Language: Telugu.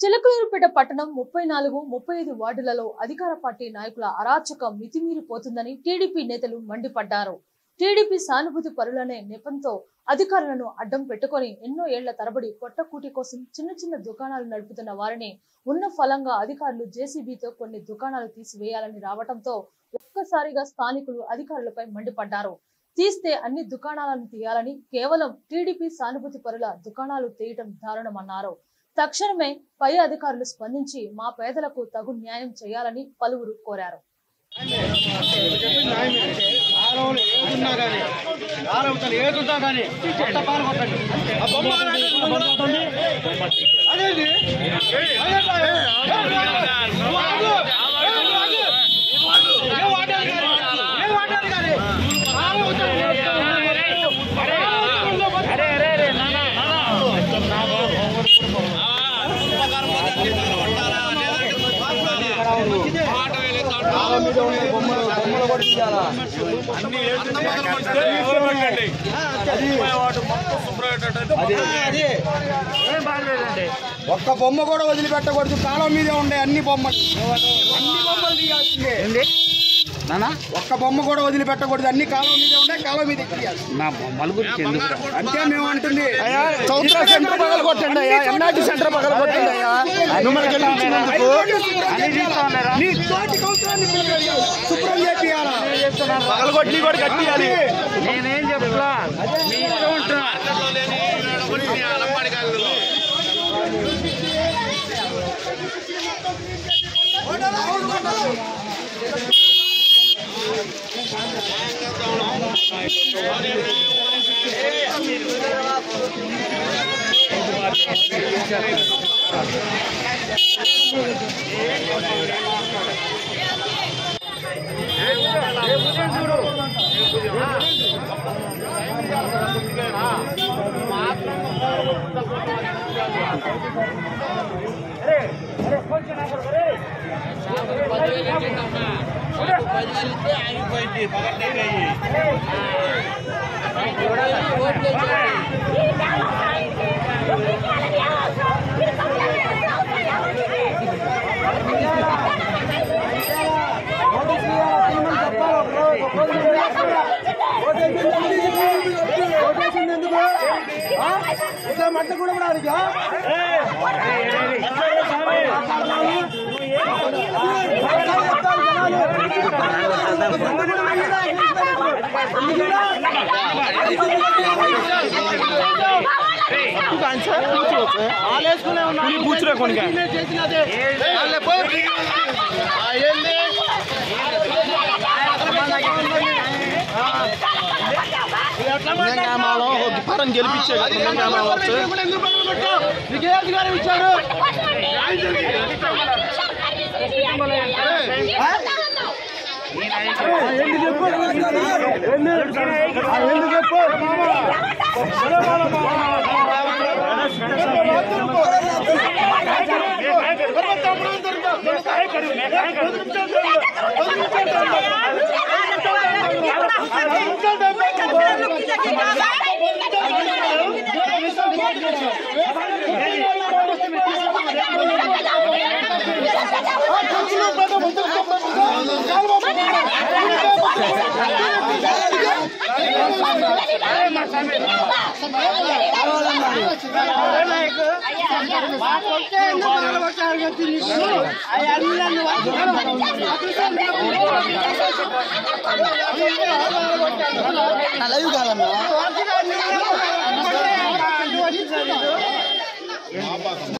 చిలకలూరుపేట పట్టణం ముప్పై నాలుగు ముప్పై ఐదు వార్డులలో అధికార పార్టీ నాయకుల అరాచకం మితిమీరిపోతుందని టీడీపీ నేతలు మండిపడ్డారు టీడీపీ సానుభూతి పరులనే నెపంతో అధికారులను అడ్డం పెట్టుకొని ఎన్నో ఏళ్ల తరబడి పొట్టకూటి కోసం చిన్న చిన్న దుకాణాలు నడుపుతున్న వారిని ఉన్న ఫలంగా అధికారులు జేసీబీతో కొన్ని దుకాణాలు తీసివేయాలని రావటంతో ఒక్కసారిగా స్థానికులు అధికారులపై మండిపడ్డారు తీస్తే అన్ని దుకాణాలను తీయాలని కేవలం టీడీపీ సానుభూతి పరుల దుకాణాలు తీయటం దారుణమన్నారు తక్షణమే పై అధికారులు స్పందించి మా పేదలకు తగు న్యాయం చేయాలని పలువురు కోరారు కాలువలు ఏదున్నా కానీ కాలువలు ఏదున్నా కానీ కొత్త పాలు కొట్టండి ఆ బొమ్మ కొట్టండి. అదేంటి? అదేంటా? ఏ, నువ్వు ఆగు. ఏ, నువ్వు ఆగు. ఏ వాడాలి కానీ? ఏ వాడాలి కానీ? కాలువ వద్దు. అది ఒక్క బొమ్మ కూడా వదిలిపెట్టకూడదు కాలం మీదే ఉండే అన్ని బొమ్మలు అన్ని బొమ్మలు తీయాల్సిందే నానా ఒక్క బొమ్మ కూడా వదిలిపెట్టకూడదు అన్ని కాలం మీదే ఉండే కాలం మీద తీయాలి నా బొమ్మల గురించి ఎందుకు అంటే మేము అంటుంది చౌత్ర సెంటర్ పగల కొట్టండి అయ్యా ఎన్ఆర్టీ సెంటర్ పగల కొట్టండి అయ్యా మిమ్మల్ని గెలిపించినందుకు నీ తోటి కౌన్సిలర్ని పిలవండి. శుభ్రం చేపియాలా పగల కొట్టి కూడా కట్టియాలి నేనేం చెప్పలా మీ ఇష్టం ఉంటున్నా మట్ట కూడా రాదుగా కూర్చునే కొనిగా గ్రామాలో పరం గెలిపించే కదా గ్రామాలు వచ్చి నీకే అధికారం ఇచ్చాడు ఎందుకు చెప్పు ఎందుకు చెప్పు లైవ్ కాదన్నా